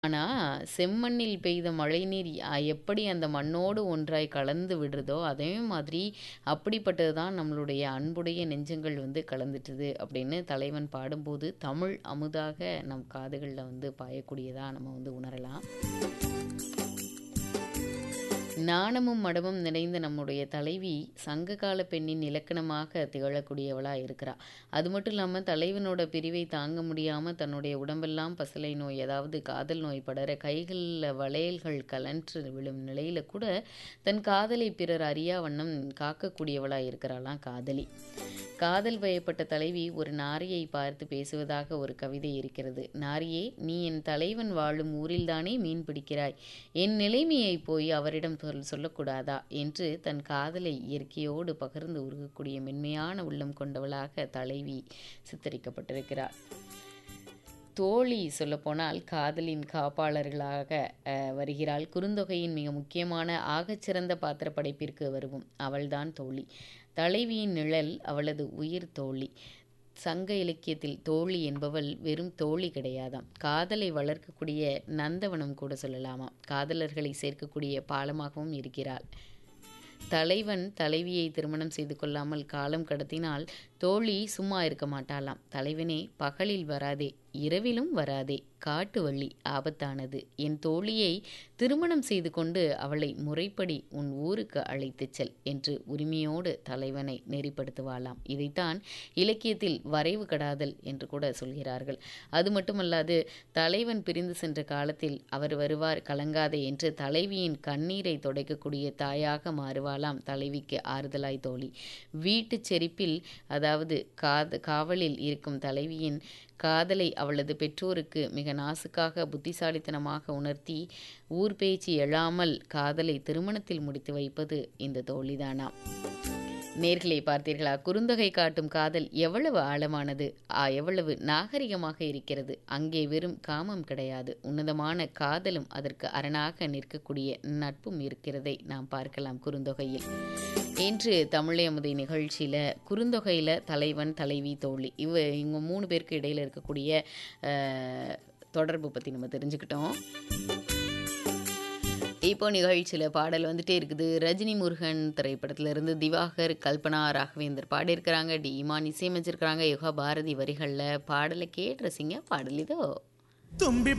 ஆனா, செம்மண்ணில் பெய்த மழைநீர் அ எப்படி அந்த மண்ணோடு ஒன்றாய் கலந்து விடுறதோ, அதே மாதிரி அப்படிப்பட்டது தான் நம்மளுடைய அன்புடைய நெஞ்சங்கள் வந்து கலந்துட்டுது அப்படின்னு தலைவன் பாடும்போது, தமிழ் அமுதாக நம் காதுகள்ல வந்து பாயக்கூடியதா நம்ம வந்து உணரலாம். நாணமும் மடமும் நிறைந்த நம்முடைய தலைவி, சங்ககால பெண்ணின் இலக்கணமாக திகழக்கூடியவளா இருக்கிறா. அது மட்டும் இல்லாம தலைவனோட பிரிவை தாங்க முடியாம தன்னுடைய உடம்பெல்லாம் பசலை நோய், அதாவது காதல் நோய் படர கைகள்ல வளையல்கள் கழன்று விழும் நிலையில கூட, தன் காதலை பிறர் அறியா வண்ணம் காக்கக்கூடியவளா இருக்கிறாளாம் காதலி. காதல் வயப்பட்ட தலைவி ஒரு நாரியை பார்த்து பேசுவதாக ஒரு கவிதை இருக்கிறது. "நாரியே, நீ என் தலைவன் வாழும் ஊரில்தானே மீன் பிடிக்கிறாய். என் நிலைமையைப் போய் அவரிடம் சொல் சொல்லக்கூடாதா?" என்று தன் காதலை இயற்கையோடு பகிர்ந்து உருகக்கூடிய மென்மையான உள்ளம் கொண்டவளாக தலைவி சித்தரிக்கப்பட்டிருக்கிறார். தோழி சொல்லப்போனால் காதலின் காப்பாளர்களாக அ வருகிறாள். குறுந்தொகையின் மிக முக்கியமான ஆகச்சிறந்த பாத்திரப் படைப்பிற்கு வருவோம். அவள்தான் தோழி. தலைவியின் நிழல் அவளது உயிர் தோழி. சங்க இலக்கியத்தில் தோழி என்பவள் வெறும் தோழி கிடையாதாம். காதலை வளர்க்கக்கூடிய நந்தவனம் கூட சொல்லலாமாம். காதலர்களை சேர்க்கக்கூடிய பாலமாகவும் இருக்கிறாள். தலைவன் தலைவியை திருமணம் செய்து கொள்ளாமல் காலம் கடத்தினால், தோழி சும்மா இருக்க மாட்டாளாம். "தலைவனே, பகலில் வராதே, இரவிலும் வராதே, காட்டு வழி ஆபத்தானது. என் தோழியை திருமணம் செய்து கொண்டு அவளை முறைப்படி உன் ஊருக்கு அழைத்துச் செல்" என்று உரிமையோடு தலைவனை நெறிப்படுத்துவாளாம். இதைத்தான் இலக்கியத்தில் வரைவு கடாதல் என்று கூட சொல்கிறார்கள். அது மட்டுமல்லாது, தலைவன் பிரிந்து சென்ற காலத்தில் "அவர் வருவார், கலங்காதே" என்று தலைவியின் கண்ணீரை துடைக்கக்கூடிய தாயாக மாறுவாளாம் தலைவிக்கு ஆறுதலாய் தோழி. வீட்டுச் செரிப்பில் அதாவது காத காவலில் இருக்கும் தலைவியின் காதலை அவளது பெற்றோருக்கு மிக நாசூக்காக, புத்திசாலித்தனமாக உணர்த்தி, ஊர் பேச்சு எழாமல் காதலை திருமணத்தில் முடித்து வைப்பது இந்த தோழிதானாம். நேயர்களே பார்த்தீர்களா? குறுந்தொகை காட்டும் காதல் எவ்வளவு ஆழமானது, அ எவ்வளவு நாகரிகமாக இருக்கிறது. அங்கே வெறும் காமம் கிடையாது. உன்னதமான காதலும் அதற்கு அரணாக நிற்கக்கூடிய நட்பும் இருக்கிறதை நாம் பார்க்கலாம் குறுந்தொகையில். இன்று தமிழே அமுதே நிகழ்ச்சியில குறுந்தொகையில தலைவன், தலைவி, தோழி இவ இவங்க 3 பேருக்கு இடையில இருக்கக்கூடிய அ தொடர்பு பத்தி நம்ம தெரிஞ்சுக்கிட்டோம். இப்போ நிகழ்ச்சியில பாடல் வந்துட்டே இருக்குது. ரஜினி முருகன் திரைப்படத்திலிருந்து திவாகர், கல்பனா, ராகவேந்தர் பாடியிருக்கிறாங்க. டி. இமான் இசையமைச்சிருக்கிறாங்க. யுகா பாரதி வரிகள்ல பாடலை கேட்டு ரசிங்க. பாடல் இதோ. தும்பி